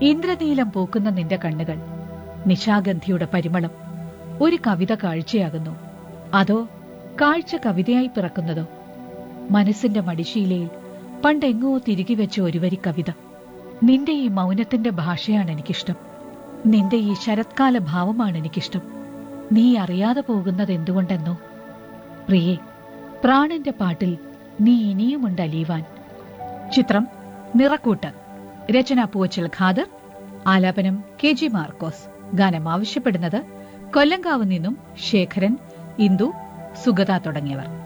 ഇന്ദ്രനീലം പൂക്കുന്ന നിന്റെ കണ്ണുകൾ നിശാഗന്ധിയുടെ പരിമളം ഒരു കവിത കാഴ്ചയാകുന്നു അതോ കാഴ്ച കവിതയായി പിറക്കുന്നതോ മനസ്സിന്റെ മടിശീലയിൽ പണ്ടെങ്ങോ തിരികെ വെച്ച ഒരു വരി കവിത നിന്റെ ഈ മൗനത്തിന്റെ ഭാഷയാണ് എനിക്കിഷ്ടം നിന്റെ ഈ ശരത്കാല ഭാവമാണ് എനിക്കിഷ്ടം നീ അറിയാതെ പോകുന്നത് എന്തുകൊണ്ടെന്നോ പ്രിയേ പ്രാണന്റെ പാട്ടിൽ നീ ഇനിയുമുണ്ട് അലീവാൻ ചിത്രം നിറക്കൂട്ട് രചന പൂവച്ചൽ ഖാദർ ആലാപനം കെ ജി മാർക്കോസ് ഗാനം ആവശ്യപ്പെടുന്നത് കൊല്ലങ്കാവ് നിന്നും ശേഖരൻ ഇന്ദു സുഗത തുടങ്ങിയവർ